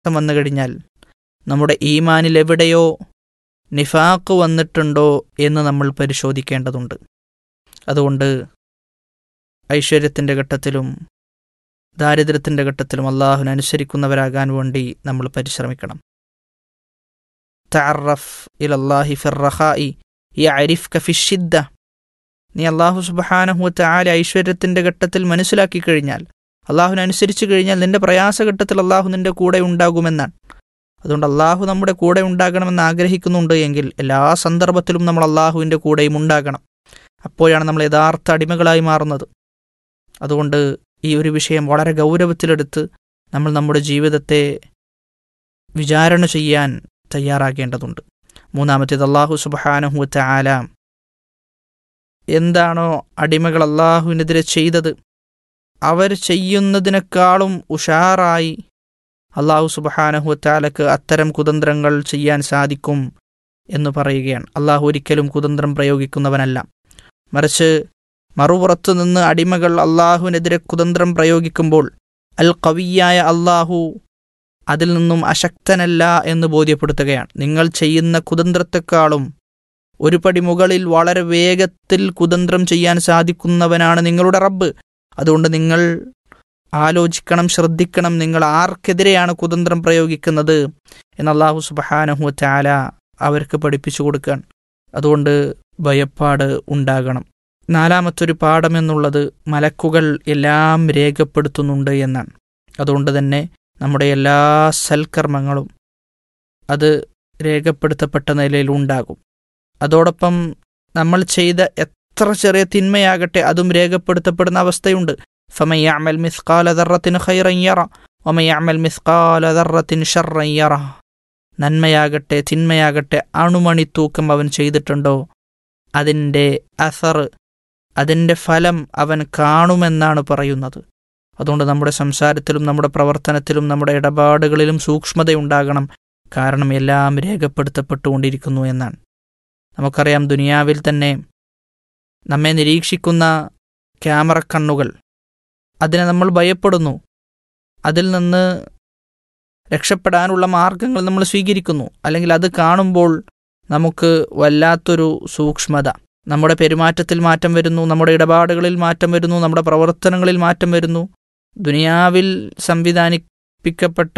പ്രയാസം വന്നു കഴിഞ്ഞാൽ നമ്മുടെ ഈമാനിൽ എവിടെയോ നിഫാക്ക് വന്നിട്ടുണ്ടോ എന്ന് നമ്മൾ പരിശോധിക്കേണ്ടതുണ്ട് അതുകൊണ്ട് ഐശ്വര്യത്തിൻ്റെ ഘട്ടത്തിലും ദാരിദ്ര്യത്തിൻ്റെ ഘട്ടത്തിലും അള്ളാഹുവിനെ അനുസരിക്കുന്നവരാകാൻ വേണ്ടി നമ്മൾ പരിശ്രമിക്കണം തഅറഫ് ഇലല്ലാഹി ഫിർറഹായി ഈ അരിഫ് കഫിഷിദ്ദ നീ അള്ളാഹു സുബഹാനഹുവത്തെ ആല ഐശ്വര്യത്തിൻ്റെ ഘട്ടത്തിൽ മനസ്സിലാക്കി കഴിഞ്ഞാൽ അള്ളാഹുവിനെ അനുസരിച്ച് കഴിഞ്ഞാൽ നിന്റെ പ്രയാസഘട്ടത്തിൽ അള്ളാഹു നിന്റെ കൂടെ ഉണ്ടാകുമെന്നാണ് അതുകൊണ്ട് അള്ളാഹു നമ്മുടെ കൂടെ ഉണ്ടാകണമെന്ന് ആഗ്രഹിക്കുന്നുണ്ട് എങ്കിൽ എല്ലാ സന്ദർഭത്തിലും നമ്മൾ അള്ളാഹുവിൻ്റെ കൂടെയും ഉണ്ടാകണം അപ്പോഴാണ് നമ്മൾ യഥാർത്ഥ അടിമകളായി മാറുന്നത് അതുകൊണ്ട് ഈ ഒരു വിഷയം വളരെ ഗൗരവത്തിലെടുത്ത് നമ്മൾ നമ്മുടെ ജീവിതത്തെ വിചാരണ ചെയ്യാൻ തയ്യാറാകേണ്ടതുണ്ട് മൂന്നാമത്തേത് അള്ളാഹു സുബഹാനഹുവത്ത ആല എന്താണോ അടിമകൾ അള്ളാഹുവിനെതിരെ ചെയ്തത് അവർ ചെയ്യുന്നതിനേക്കാളും ഉഷാറായി അള്ളാഹു സുബഹാനഹുവത്താലക്ക് അത്തരം കുതന്ത്രങ്ങൾ ചെയ്യാൻ സാധിക്കും എന്ന് പറയുകയാണ് അള്ളാഹു ഒരിക്കലും കുതന്ത്രം പ്രയോഗിക്കുന്നവനല്ല മറിച്ച് മറുപുറത്തു നിന്ന് അടിമകൾ അള്ളാഹുവിനെതിരെ കുതന്ത്രം പ്രയോഗിക്കുമ്പോൾ അൽ കവിയായ അള്ളാഹു അതിൽ നിന്നും അശക്തനല്ല എന്ന് ബോധ്യപ്പെടുത്തുകയാണ് നിങ്ങൾ ചെയ്യുന്ന കുതന്ത്രത്തെക്കാളും ഒരു പടി മുകളിൽ വളരെ വേഗത്തിൽ കുതന്ത്രം ചെയ്യാൻ സാധിക്കുന്നവനാണ് നിങ്ങളുടെ റബ്ബ് അതുകൊണ്ട് നിങ്ങൾ ആലോചിക്കണം ശ്രദ്ധിക്കണം നിങ്ങൾ ആർക്കെതിരെയാണ് കുതന്ത്രം പ്രയോഗിക്കുന്നത് എന്ന് അള്ളാഹു സുബഹാനഹു ചാല അവർക്ക് പഠിപ്പിച്ചു കൊടുക്കാൻ അതുകൊണ്ട് ഭയപ്പാട് ഉണ്ടാകണം നാലാമത്തൊരു പാഠം എന്നുള്ളത് മലക്കുകൾ എല്ലാം രേഖപ്പെടുത്തുന്നുണ്ട് എന്നാണ് അതുകൊണ്ട് തന്നെ നമ്മുടെ എല്ലാ സൽക്കർമ്മങ്ങളും അത് രേഖപ്പെടുത്തപ്പെട്ട നിലയിൽ ഉണ്ടാകും അതോടൊപ്പം നമ്മൾ ചെയ്ത എത്ര ചെറിയ തിന്മയാകട്ടെ അതും രേഖപ്പെടുത്തപ്പെടുന്ന അവസ്ഥയുണ്ട് ഫമയ്യാമൽ മിസ്കാല ദറത്തിന് ഖൈറയ്യറ ഒമയ്യാമൽ മിസ്കാല ദറത്തിന് ഷർറയ്യറ നന്മയാകട്ടെ തിന്മയാകട്ടെ അണുമണി തൂക്കം അവൻ ചെയ്തിട്ടുണ്ടോ അതിൻ്റെ അസർ അതിൻ്റെ ഫലം അവൻ കാണുമെന്നാണ് പറയുന്നത് അതുകൊണ്ട് നമ്മുടെ സംസാരത്തിലും നമ്മുടെ പ്രവർത്തനത്തിലും നമ്മുടെ ഇടപാടുകളിലും സൂക്ഷ്മതയുണ്ടാകണം കാരണം എല്ലാം രേഖപ്പെടുത്തപ്പെട്ടുകൊണ്ടിരിക്കുന്നു എന്നാണ് നമുക്കറിയാം ദുനിയാവിൽ തന്നെ നമ്മെ നിരീക്ഷിക്കുന്ന ക്യാമറ കണ്ണുകൾ അതിനെ നമ്മൾ ഭയപ്പെടുന്നു അതിൽ നിന്ന് രക്ഷപ്പെടാനുള്ള മാർഗങ്ങൾ നമ്മൾ സ്വീകരിക്കുന്നു അല്ലെങ്കിൽ അത് കാണുമ്പോൾ നമുക്ക് വല്ലാത്തൊരു സൂക്ഷ്മത നമ്മുടെ പെരുമാറ്റത്തിൽ മാറ്റം വരുന്നു നമ്മുടെ ഇടപാടുകളിൽ മാറ്റം വരുന്നു നമ്മുടെ പ്രവർത്തനങ്ങളിൽ മാറ്റം വരുന്നു ദുനിയാവിൽ സംവിധാനിപ്പിക്കപ്പെട്ട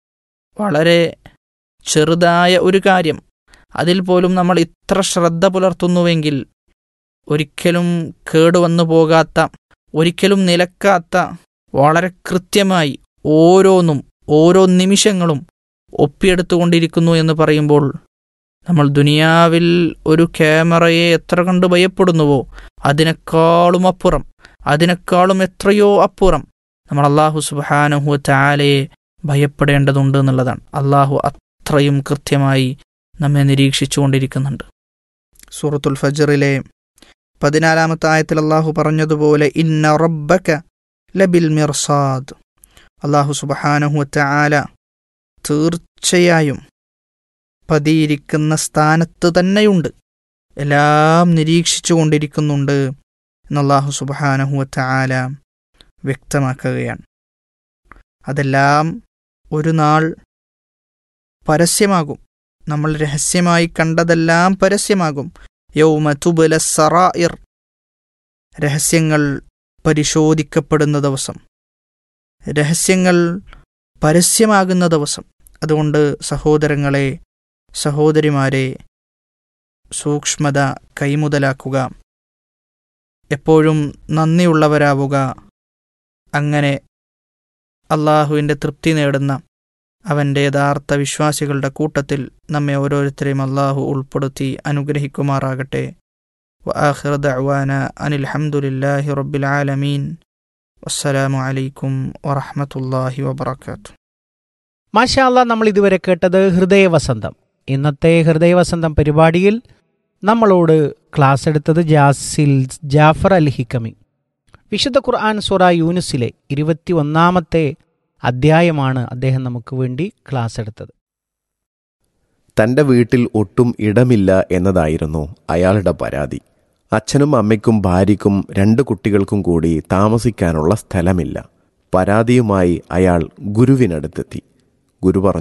വളരെ ചെറുതായ ഒരു കാര്യം അതിൽ പോലും നമ്മൾ ഇത്ര ശ്രദ്ധ പുലർത്തുന്നുവെങ്കിൽ ഒരിക്കലും കേടുവന്നു പോകാത്ത ഒരിക്കലും നിലക്കാത്ത വളരെ കൃത്യമായി ഓരോന്നും ഓരോ നിമിഷങ്ങളും ഒപ്പിയെടുത്തുകൊണ്ടിരിക്കുന്നു എന്ന് പറയുമ്പോൾ നമ്മൾ ദുനിയാവിൽ ഒരു ക്യാമറയെ എത്ര കണ്ട് ഭയപ്പെടുന്നുവോ അതിനേക്കാളും അപ്പുറം അതിനേക്കാളും എത്രയോ അപ്പുറം നമ്മൾ അള്ളാഹു സുബാനഹു ചാലയെ ഭയപ്പെടേണ്ടതുണ്ട് എന്നുള്ളതാണ് അള്ളാഹു അത്രയും കൃത്യമായി നമ്മെ നിരീക്ഷിച്ചുകൊണ്ടിരിക്കുന്നുണ്ട് സൂറത്തുൽ ഫജറിലെ പതിനാലാമത്തെ ആയത്തിൽ അള്ളാഹു പറഞ്ഞതുപോലെ ഇന്ന റബ്ബക ലബിൽ മിർസാദ് അള്ളാഹു സുബഹാനഹു ചാല തീർച്ചയായും പതിയിരിക്കുന്ന സ്ഥാനത്ത് തന്നെയുണ്ട് എല്ലാം നിരീക്ഷിച്ചു കൊണ്ടിരിക്കുന്നുണ്ട് എന്നല്ലാഹു സുബഹാനഹു ചാല വ്യക്തമാക്കുകയാണ് അതെല്ലാം ഒരു നാൾ പരസ്യമാകും നമ്മൾ രഹസ്യമായി കണ്ടതെല്ലാം പരസ്യമാകും യൗമ തുബല സറായിർ രഹസ്യങ്ങൾ പരിശോധിക്കപ്പെടുന്ന ദിവസം രഹസ്യങ്ങൾ പരസ്യമാകുന്ന ദിവസം അതുകൊണ്ട് സഹോദരങ്ങളെ സഹോദരിമാരെ സൂക്ഷ്മത കൈമുതലാക്കുക എപ്പോഴും നന്ദിയുള്ളവരാവുക അങ്ങനെ അള്ളാഹുവിൻ്റെ തൃപ്തി നേടുന്ന അവൻ്റെ യഥാർത്ഥ വിശ്വാസികളുടെ കൂട്ടത്തിൽ നമ്മെ ഓരോരുത്തരെയും അള്ളാഹു ഉൾപ്പെടുത്തി അനുഗ്രഹിക്കുമാറാകട്ടെ وآخر دعوانا أن الحمد لله رب العالمين والسلام عليكم ورحمة الله وبركاته മാഷാല്ല നമ്മൾ ഇതുവരെ കേട്ടത് ഹൃദയവസന്തം ഇന്നത്തെ ഹൃദയവസന്തം പരിപാടിയിൽ നമ്മളോട് ക്ലാസ് എടുത്തത് ജാസിൽ ജാഫർ അൽ ഹിക്കമി വിശുദ്ധ ഖുർആൻ സുറ യൂനുസിലെ ഇരുപത്തി ഒന്നാമത്തെ അധ്യായമാണ് അദ്ദേഹം നമുക്ക് വേണ്ടി ക്ലാസ് എടുത്തത് തന്റെ വീട്ടിൽ ഒട്ടും ഇടമില്ല എന്നതായിരുന്നു അയാളുടെ പരാതി അച്ഛനും അമ്മയ്ക്കും ഭാര്യയ്ക്കും രണ്ട് കുട്ടികൾക്കും കൂടി താമസിക്കാനുള്ള സ്ഥലമില്ല പരാതിയുമായി അയാൾ ഗുരുവിനടുത്തെത്തി ഗുരു പറഞ്ഞു